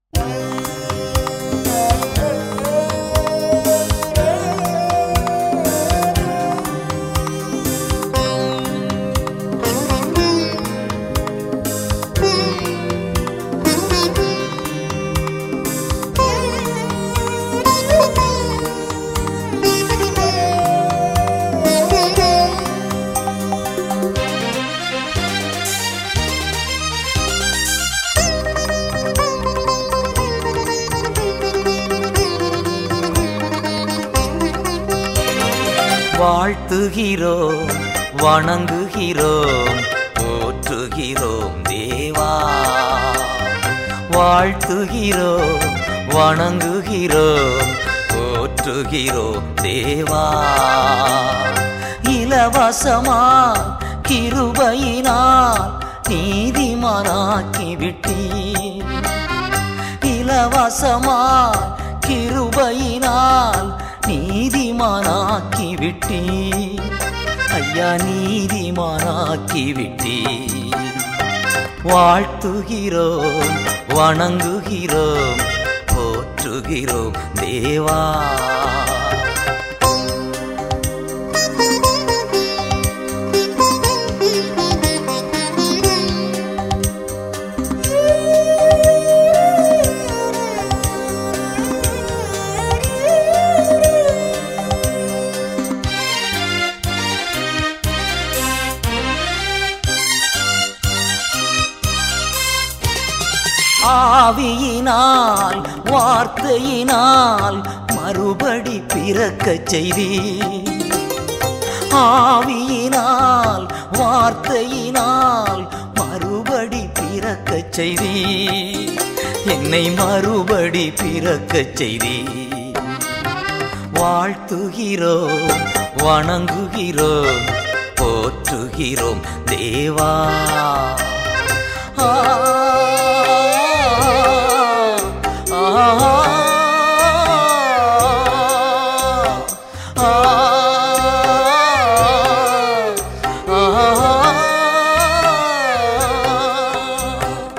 வாழ்த்துகிறோம் வணங்குகிறோம் போற்றுகிறோம் தேவா வாழ்த்துகிறோம் வணங்குகிறோம் போற்றுகிறோம் தேவா இலவசமா கிருபையினால் நீதிமானாக்கி விட்டீர் இலவசமா கிருபையினால் நீதிமானாக்கி விட்டீ ஐயா நீதிமானாக்கி விட்டீ வாழ்த்துகிறோம் வணங்குகிறோம் போற்றுகிறோம் தேவா ஆவியினால் வார்த்தையினால் மறுபடி பிறக்கச் செய்தி ஆவியினால் வார்த்தையினால் மறுபடி பிறக்கச் செய்தி என்னை மறுபடி பிறக்கச் செய்தி வாழ்த்துகிறோம் வணங்குகிறோம் போற்றுகிறோம் தேவா ஆ, ஆ, ஆ, ஆ.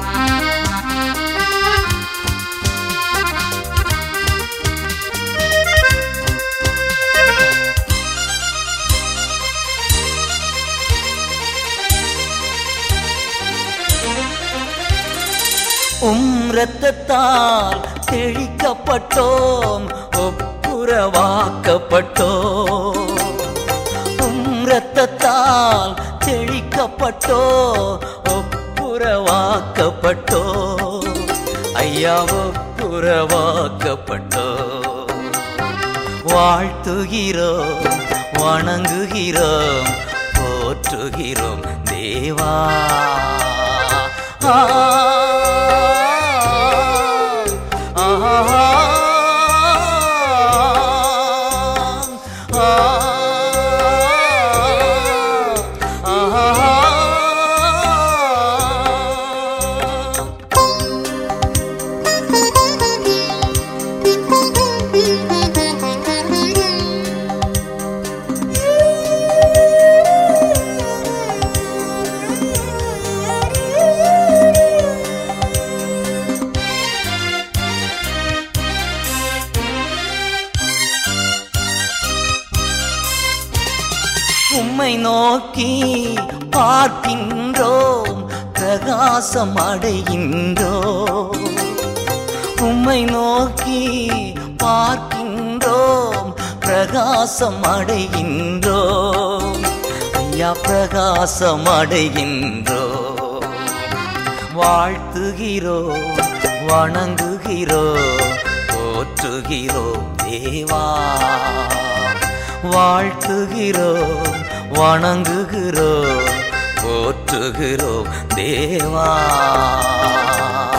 உம் இரத்தத்தால் தெளிக்கப்பட்டோம் ஒப்புரவாக்கப்பட்டோம் உம் இரத்தத்தால் தெளிக்கப்பட்டோ ஒப்புரவாக்கப்பட்டோ ஐயா ஒப்புரவாக்கப்பட்டோ வாழ்த்துகிறோம் வணங்குகிறோம் போற்றுகிறோம் தேவா ஆ, ஆ, ஆ, ஆ. உம்மை நோக்கி பார்க்கின்றோம் பிரகாசம் அடைகின்றோம் உம்மை நோக்கி பார்க்கின்றோம் பிரகாசம் அடைகின்றோம் ஐயா பிரகாசம் அடைகின்றோம் வாழ்த்துகிறோம் வணங்குகிறோம் போற்றுகிறோம் தேவா வாழ்த்துகிறோம் வணங்குகிறோம் போற்றுகிறோம் தேவா